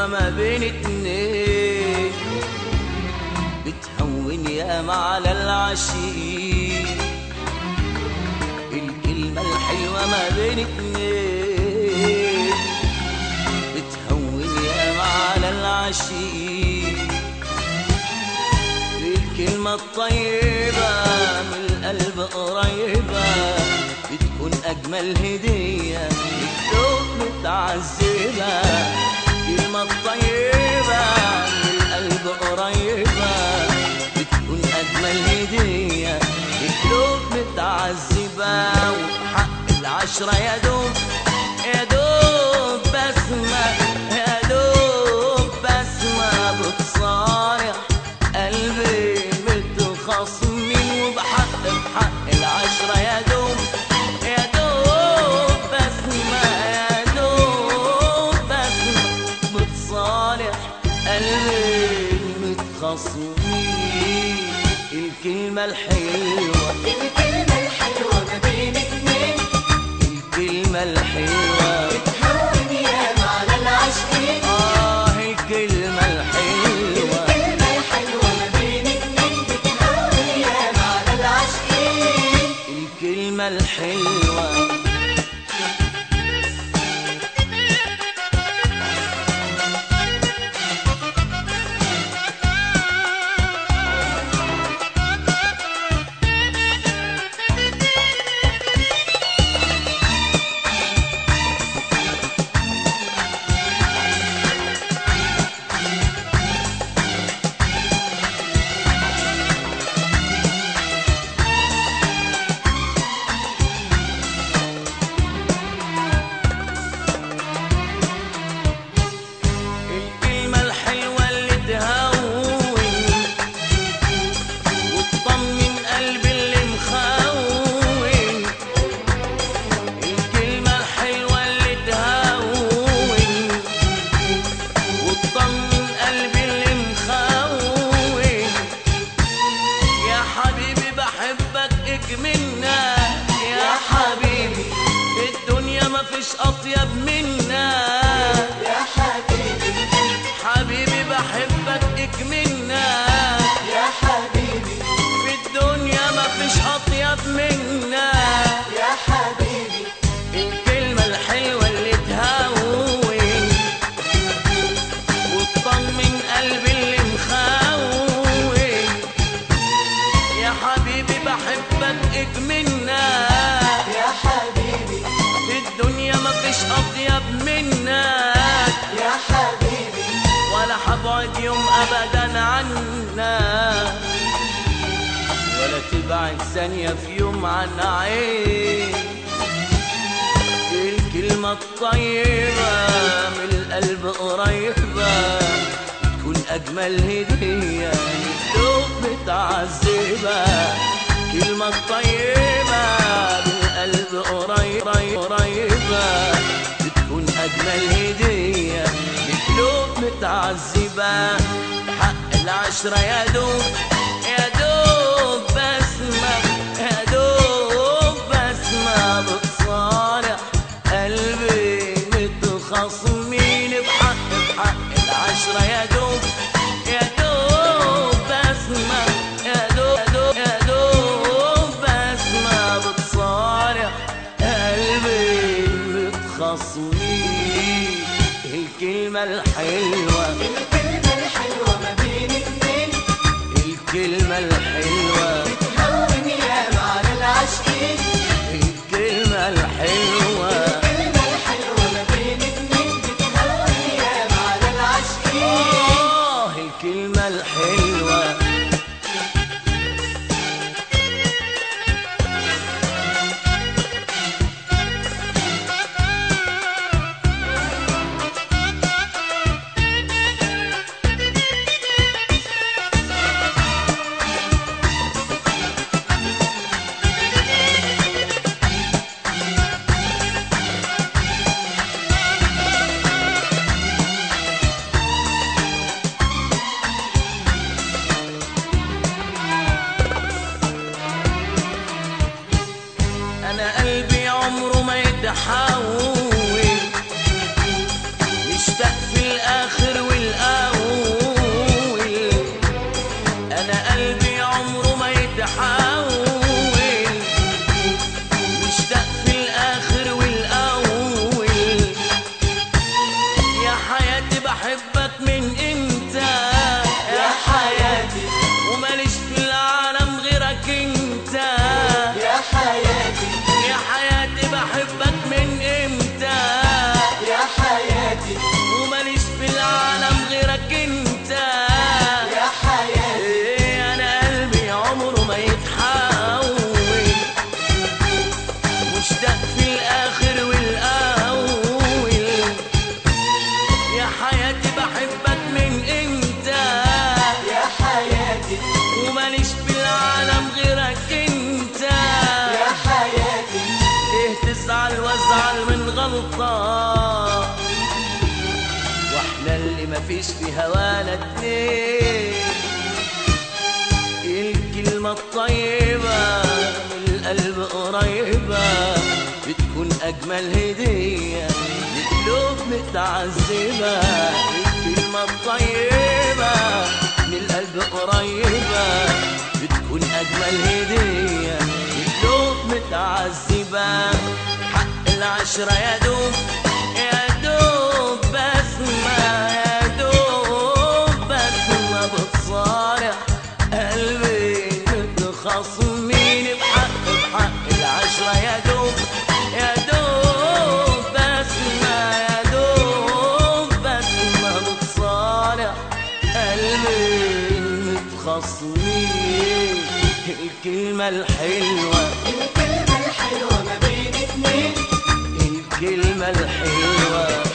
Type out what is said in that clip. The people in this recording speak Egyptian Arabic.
الحلوة ما بين اتنين بتهون ياما على العشيق الكلمة الحلوة ما بين اتنين بتهون ياما على العشيق الكلمة الطيبة من القلب قريبة بتكون أجمل هدية للذوق متعذبة الكلمة الطيبة من القلب قريبة بتكون أجمل هدية للذوق متعذبة وحق العشرة يا دوب يا دوب بسمة يا دوب بسمة بتصارع قلبي متخصمين وبحق بحق العشرة يا دوب يا دوب بسمة يا دوب بسمة بتصالح قلبي متخصمين الكلمة الحلوة الكلمة الحلوة ما بين اتنين الكلمة الحلوة بتهون ياما على العاشقين آه الكلمة الحلوة الكلمة الحلوة ما بين اتنين بتهون ياما على العاشقين الكلمة الحلوة الكلمة الحلوة اللي تهون وتطمن قلبي اللي مخون الكلمة الحلوة اللي تهون وتطمن قلبي اللي مخون يا حبيبي بحبك اكملنا يا حبيبي الدنيا ما فيش اطيب منا يا حبيبي حبيبي بحبك اكملنا يا حبيبي في الدنيا ما فيش اطيب منا يا حبيبي الكلمة الحلوة اللي تهون وتطمن قلبي اللي مخون يا حبيبي بحبك اكملنا يا حبيبي في الدنيا ما فيش اطيب منك يا حبيبي ولا حبعد يوم ابدا عنا ولا تبعد ثانية في يوم عن عين الكلمة الطيبة من القلب قريبة تكون أجمل هدية للذوق متعذبة كلمة طيبة من القلب قريبة قريبة بتكون أجمل هدية لقلوب متعذبة حق العشرة يا دوب يا دوب بسمة يا دوب بسمة بتصارع قلبي متخصمين بحق بحق العشرة يا دوب يا دوب بسمة يا دوب يا دوب يا دوب بسمة بتصارع قلبي متخصمين الكلمة الحلوة الكلمة الحلوة ما بين اتنين الكلمة الحلوة بتهون ياما على العاشقين الكلمة الحلوة الكلمة الحلوة ما بين اتنين بتهون ياما على العاشقين آه الكلمة الحلوة مفيش في هوانا اتنين الكلمة الطيبة من القلب قريبة بتكون أجمل هدية لقلوب متعذبة الكلمة الطيبة من القلب قريبة بتكون أجمل هدية لقلوب متعذبة حق العشرة يا دوب يا دوب بسمة يا دوب بسمة بتصارع قلبي متخاصمين بحق بحق العشرة يا دوب يا دوب بسمة يا دوب بسمة بتصارع قلبي متخاصمين الكلمة الحلوة الكلمة الحلوة ما بين اتنين الكلمة الحلوة